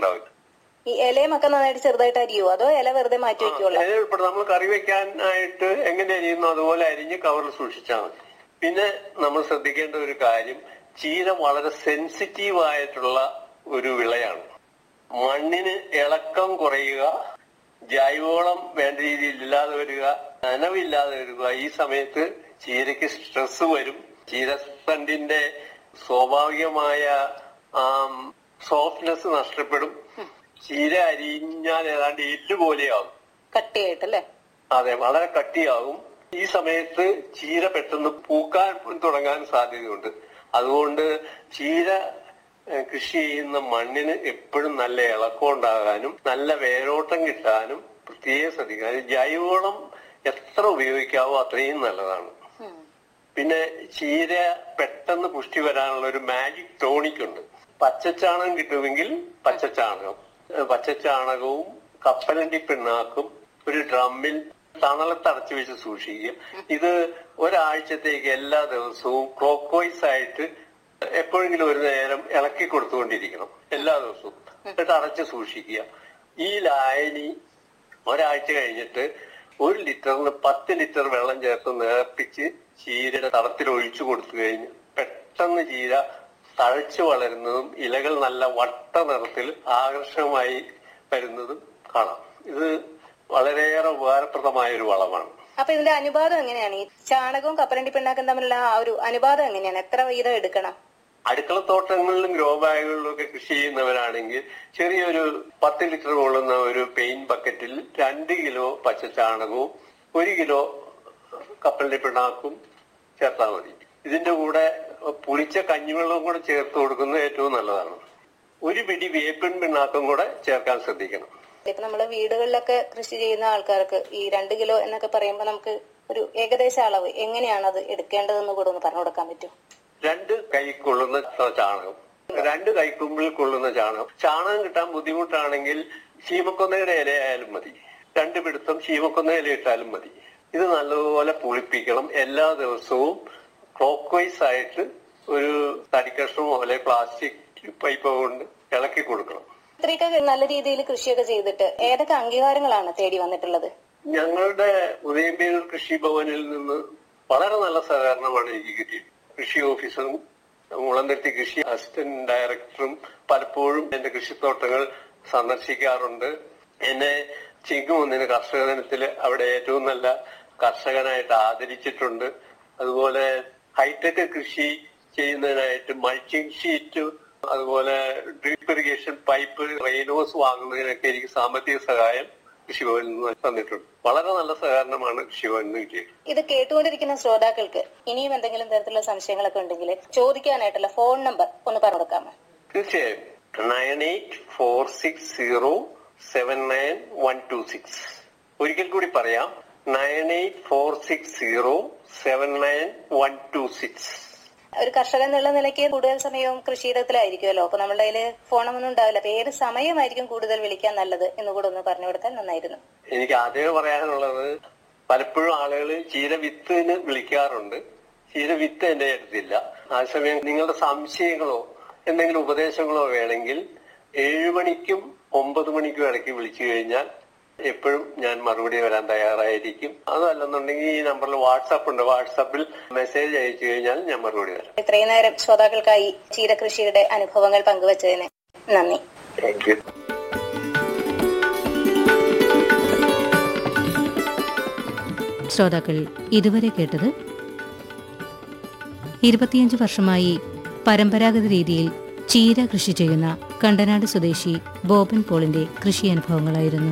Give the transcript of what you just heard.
ഉണ്ടാവില്ല ഈ ഇലയുമൊക്കെ നന്നായിട്ട് ചെറുതായിട്ട് അരിയോ അതോ ഇല വെറുതെ മാറ്റി വെക്കുള്ളൂ അതിന് ഉൾപ്പെടെ നമ്മൾ കറി വെക്കാനായിട്ട് എങ്ങനെ അരിയുന്നു അതുപോലെ അരിഞ്ഞ് കവറിൽ സൂക്ഷിച്ചാൽ മതി പിന്നെ നമ്മൾ ശ്രദ്ധിക്കേണ്ട ഒരു കാര്യം ചീര വളരെ സെൻസിറ്റീവ് ആയിട്ടുള്ള ഒരു വിളയാണ് മണ്ണിന് ഇളക്കം കുറയുക ജൈവവളം വേണ്ട രീതിയിൽ ഇല്ലാതെ വരിക നനവില്ലാതെ വരിക ഈ സമയത്ത് ചീരയ്ക്ക് സ്ട്രെസ് വരും ചീരത്തണ്ടിന്റെ സ്വാഭാവികമായ സോഫ്റ്റ്നെസ് നഷ്ടപ്പെടും ചീര അരിഞ്ഞാൽ ഏതാണ്ട് എല്ല് പോലെയാകും കട്ടിയായിട്ടല്ലേ അതെ വളരെ കട്ടിയാകും ഈ സമയത്ത് ചീര പെട്ടെന്ന് പൂക്കാൻ തുടങ്ങാൻ സാധ്യതയുണ്ട് അതുകൊണ്ട് ചീര ഏഹ്, കൃഷി ചെയ്യുന്ന മണ്ണിന് എപ്പോഴും നല്ല ഇളക്കം ഉണ്ടാകാനും നല്ല വേരോട്ടം കിട്ടാനും പ്രത്യേകം ശ്രദ്ധിക്കണം ജൈവവളം എത്ര ഉപയോഗിക്കാവോ അത്രയും നല്ലതാണ് ഉം. പിന്നെ ചീര പെട്ടെന്ന് പുഷ്ടി വരാനുള്ള ഒരു മാജിക് ടോണിക് ഉണ്ട് പച്ചച്ചാണകം കിട്ടുമെങ്കിൽ പച്ചച്ചാണകം ഏഹ് പച്ചച്ചാണകവും കപ്പലണ്ടി പിണ്ണാക്കും ഒരു ഡ്രമ്മിൽ തണലത്ത് അടച്ചു വെച്ച് സൂക്ഷിക്കുക ഇത് ഒരാഴ്ചത്തേക്ക് എല്ലാ ദിവസവും ക്ലോക്ക് ആയിട്ട് എപ്പോഴെങ്കിലും ഒരു നേരം ഇളക്കി കൊടുത്തുകൊണ്ടിരിക്കണം എല്ലാ ദിവസവും എന്നിട്ട് അടച്ച് സൂക്ഷിക്കുക ഈ ലായനി ഒരാഴ്ച കഴിഞ്ഞിട്ട് ഒരു ലിറ്ററിന് പത്ത് ലിറ്റർ വെള്ളം ചേർത്ത് നേർപ്പിച്ച് ചീരയുടെ തടത്തിൽ ഒഴിച്ചു കൊടുത്തു കഴിഞ്ഞ് പെട്ടെന്ന് ചീര തഴച്ചു വളരുന്നതും ഇലകൾ നല്ല വട്ട നിറത്തിൽ ആകർഷകമായി വരുന്നതും കാണാം ഇത് വളരെയേറെ ഉപകാരപ്രദമായ ഒരു വളമാണ് അപ്പൊ ഇതിന്റെ അനുപാതം എങ്ങനെയാണ് ഈ ചാണകവും കപ്പലണ്ടി പിണ്ണാക്കും തമ്മിലുള്ള ആ ഒരു അനുപാതം എങ്ങനെയാണ് എത്ര വീതം എടുക്കണം അടുക്കളത്തോട്ടങ്ങളിലും ഗ്രോ ബാഗുകളിലും ഒക്കെ കൃഷി ചെയ്യുന്നവരാണെങ്കിൽ ചെറിയൊരു പത്ത് ലിറ്റർ കൊള്ളുന്ന ഒരു പെയിന്റ് ബക്കറ്റിൽ രണ്ട് കിലോ പച്ചച്ചാണകവും ഒരു കിലോ കപ്പലിന്റെ പിണ്ണാക്കും ചേർത്താൽ മതി ഇതിന്റെ കൂടെ പുളിച്ച കഞ്ഞിവെള്ളവും കൂടെ ചേർത്ത് കൊടുക്കുന്നത് ഏറ്റവും നല്ലതാണ് ഒരു പിടി വേപ്പിൻ പിണ്ണാക്കും കൂടെ ചേർക്കാൻ ശ്രദ്ധിക്കണം ഇപ്പൊ നമ്മള് വീടുകളിലൊക്കെ കൃഷി ചെയ്യുന്ന ആൾക്കാർക്ക് ഈ രണ്ട് കിലോ എന്നൊക്കെ പറയുമ്പോൾ നമുക്ക് ഒരു ഏകദേശ അളവ് എങ്ങനെയാണ് അത് എടുക്കേണ്ടതെന്ന് കൂടെ ഒന്ന് പറഞ്ഞു കൊടുക്കാൻ പറ്റും രണ്ട് കൈ കൊള്ളുന്ന ചാണകം രണ്ട് കൈക്കുമ്പിൽ കൊള്ളുന്ന ചാണകം ചാണകം കിട്ടാൻ ബുദ്ധിമുട്ടാണെങ്കിൽ ശീമക്കൊന്നയുടെ ഇലയായാലും മതി രണ്ട് പിടുത്തം ശീമക്കൊന്ന ഇല ഇട്ടാലും മതി ഇത് നല്ലതുപോലെ പുളിപ്പിക്കണം എല്ലാ ദിവസവും ക്ലോക്ക് വൈസ് ആയിട്ട് ഒരു തടിക്കഷ്ണമോ അല്ലെ പ്ലാസ്റ്റിക് പൈപ്പോ കൊണ്ട് ഇളക്കി കൊടുക്കണം ഇത്രയൊക്കെ നല്ല രീതിയിൽ കൃഷിയൊക്കെ ചെയ്തിട്ട് ഏതൊക്കെ അംഗീകാരങ്ങളാണ് തേടി വന്നിട്ടുള്ളത് ഞങ്ങളുടെ ഉദയംപേരൂർ കൃഷി ഭവനിൽ നിന്ന് വളരെ നല്ല സഹകരണമാണ് എനിക്ക് കിട്ടിയത് കൃഷി ഓഫീസറും മുളന്തെട്ടി കൃഷി അസിസ്റ്റന്റ് ഡയറക്ടറും പലപ്പോഴും എന്റെ കൃഷിത്തോട്ടങ്ങൾ സന്ദർശിക്കാറുണ്ട് എന്നെ ചിങ്ങുമൊന്നിന് കർഷക ദിനത്തില് അവിടെ ഏറ്റവും നല്ല കർഷകനായിട്ട് ആദരിച്ചിട്ടുണ്ട് അതുപോലെ ഹൈടെക് കൃഷി ചെയ്യുന്നതിനായിട്ട് മൾച്ചിങ് ഷീറ്റ് അതുപോലെ ഡ്രിപ്പ് ഇറിഗേഷൻ പൈപ്പ് റെയിനോസ് വാങ്ങുന്നതിനൊക്കെ എനിക്ക് സാമ്പത്തിക സഹായം കൃഷിഭവനിൽ നിന്ന് തന്നിട്ടുണ്ട് വളരെ നല്ല സഹകരണമാണ് കൃഷിഭവനിൽ നിന്ന് കിട്ടിയത് ഇത് കേട്ടുകൊണ്ടിരിക്കുന്ന ശ്രോതാക്കൾക്ക് ഇനിയും എന്തെങ്കിലും തരത്തിലുള്ള സംശയങ്ങളൊക്കെ ഉണ്ടെങ്കിൽ ചോദിക്കാനായിട്ടുള്ള ഫോൺ നമ്പർ ഒന്ന് പറഞ്ഞു കൊടുക്കാമോ തീർച്ചയായും nine eight four six zero seven nine one two six ഒരിക്കൽ കൂടി പറയാം nine eight four six zero seven nine one two six ഒരു കർഷകൻ എന്നുള്ള നിലയ്ക്ക് കൂടുതൽ സമയവും കൃഷിയിടത്തിലായിരിക്കുമല്ലോ അപ്പൊ നമ്മളുടെ കയ്യിൽ ഫോണൊന്നും ഉണ്ടാവില്ല അപ്പൊ ഏത് സമയമായിരിക്കും കൂടുതൽ വിളിക്കാൻ നല്ലത് എന്ന് കൂടെ ഒന്ന് പറഞ്ഞു കൊടുത്താൽ നന്നായിരുന്നു എനിക്ക് ആദ്യമേ പറയാനുള്ളത് പലപ്പോഴും ആളുകൾ ചീര വിത്തിന് വിളിക്കാറുണ്ട് ചീര വിത്ത് എന്റെ അടുത്തില്ല അതേസമയം നിങ്ങളുടെ സംശയങ്ങളോ എന്തെങ്കിലും ഉപദേശങ്ങളോ വേണമെങ്കിൽ ഏഴു മണിക്കും ഒമ്പത് മണിക്കും ഇടയ്ക്ക് വിളിച്ചു കഴിഞ്ഞാൽ എപ്പോഴും ഞാൻ മറുപടി വരാൻ തയ്യാറായിരിക്കും അതല്ലെന്നുണ്ടെങ്കിൽ ഈ നമ്പറിൽ വാട്സാപ്പ് ഉണ്ട് വാട്സാപ്പിൽ മെസ്സേജ് അയച്ചു കഴിഞ്ഞാൽ ഞാൻ മറുപടി വരാം ഇത്രയും നേരം ശ്രോതാക്കൾക്കായി ചീരകൃഷിയുടെ അനുഭവങ്ങൾ പങ്കുവച്ചതിന് നന്ദി താങ്ക് യു ശ്രോതാക്കൾ ഇതുവരെ കേട്ടത് ഇരുപത്തിയഞ്ച് വർഷമായി പരമ്പരാഗത രീതിയിൽ ചീര കൃഷി ചെയ്യുന്ന കണ്ടനാട് സ്വദേശി ബോബൻ പോളിന്റെ കൃഷി അനുഭവങ്ങളായിരുന്നു